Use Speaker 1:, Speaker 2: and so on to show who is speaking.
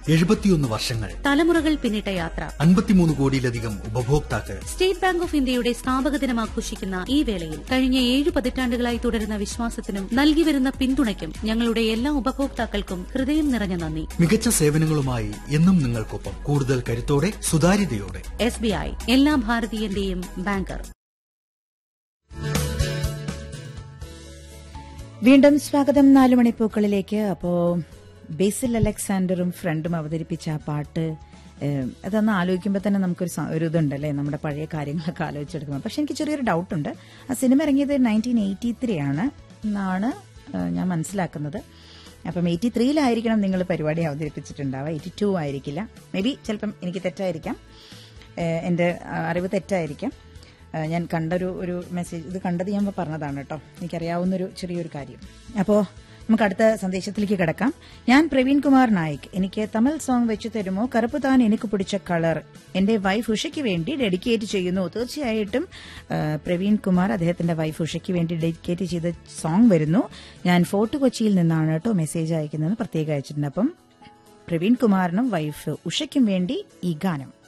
Speaker 1: എഴുപത്തിയൊന്ന് വർഷങ്ങൾ
Speaker 2: തലമുറകൾ പിന്നിട്ട യാത്ര
Speaker 1: അൻപത്തിമൂന്ന് കോടിയിലധികം ഉപഭോക്താക്കൾ
Speaker 2: സ്റ്റേറ്റ് ബാങ്ക് ഓഫ് ഇന്ത്യയുടെ സ്ഥാപക ദിനം ആഘോഷിക്കുന്ന ഈ വേളയിൽ കഴിഞ്ഞ ഏഴ് പതിറ്റാണ്ടുകളായി തുടരുന്ന വിശ്വാസത്തിനും നൽകി വരുന്ന പിന്തുണയ്ക്കും ഞങ്ങളുടെ എല്ലാ ഉപഭോക്താക്കൾക്കും ഹൃദയം നിറഞ്ഞ നന്ദി
Speaker 1: മികച്ച സേവനങ്ങളുമായി എന്നും നിങ്ങൾക്കൊപ്പം കൂടുതൽ കരുത്തോടെ സുതാര്യതയോടെ
Speaker 2: എസ് ബി ഐ എല്ലാ ഭാരതീയന്റെയും ബാങ്കർ
Speaker 3: വീണ്ടും സ്വാഗതം നാലു മണിപ്പൂക്കളിലേക്ക് അപ്പോ ബേസിൽ അലക്സാണ്ടറും ഫ്രണ്ടും അവതരിപ്പിച്ച ആ പാട്ട് ഏഹ്, അതൊന്ന് ആലോചിക്കുമ്പോൾ തന്നെ നമുക്കൊരു സ- ഒരു ഇതുണ്ടല്ലേ നമ്മുടെ പഴയ കാര്യങ്ങളൊക്കെ ആലോചിച്ചെടുക്കുമ്പോൾ പക്ഷെ എനിക്ക് ചെറിയൊരു ഡൗട്ടുണ്ട് ആ സിനിമ ഇറങ്ങിയത് നയൻറ്റീൻ എയ്റ്റി ത്രീ ആണ് എന്നാണ് ഏഹ്, ഞാൻ മനസ്സിലാക്കുന്നത് അപ്പം എയ്റ്റി ത്രീയിലായിരിക്കണം നിങ്ങൾ പരിപാടി അവതരിപ്പിച്ചിട്ടുണ്ടാവുക എയ്റ്റി ടു ആയിരിക്കില്ല മേ ബി ചിലപ്പം എനിക്ക് തെറ്റായിരിക്കാം ഏഹ്, എൻ്റെ ആ, അറിവ് തെറ്റായിരിക്കാം ഏഹ് ഞാൻ കണ്ടൊരു ഒരു മെസ്സേജ് ഇത് കണ്ടത് ഞാൻ പറഞ്ഞതാണ് കേട്ടോ എനിക്കറിയാവുന്നൊരു ചെറിയൊരു കാര്യം അപ്പോൾ നമുക്ക് അടുത്ത സന്ദേശത്തിലേക്ക് കിടക്കാം ഞാൻ പ്രവീൺ കുമാർ നായിക് എനിക്ക് തമിഴ് സോങ് വെച്ചു തരുമോ കറുപ്പ് താൻ എനിക്ക് പിടിച്ച കളർ എന്റെ വൈഫ് ഉഷയ്ക്ക് വേണ്ടി ഡെഡിക്കേറ്റ് ചെയ്യുന്നു തീർച്ചയായിട്ടും ഏഹ് പ്രവീൺ കുമാർ അദ്ദേഹത്തിന്റെ വൈഫ് ഉഷയ്ക്ക് വേണ്ടി ഡെഡിക്കേറ്റ് ചെയ്ത സോങ് വരുന്നു ഞാൻ ഫോർട്ട് കൊച്ചിയിൽ നിന്നാണ് കേട്ടോ മെസ്സേജ് അയക്കുന്നത് പ്രത്യേകം അയച്ചിട്ടുണ്ട് അപ്പം പ്രവീൺ കുമാറിനും വൈഫ് ഉഷയ്ക്കും വേണ്ടി ഈ ഗാനം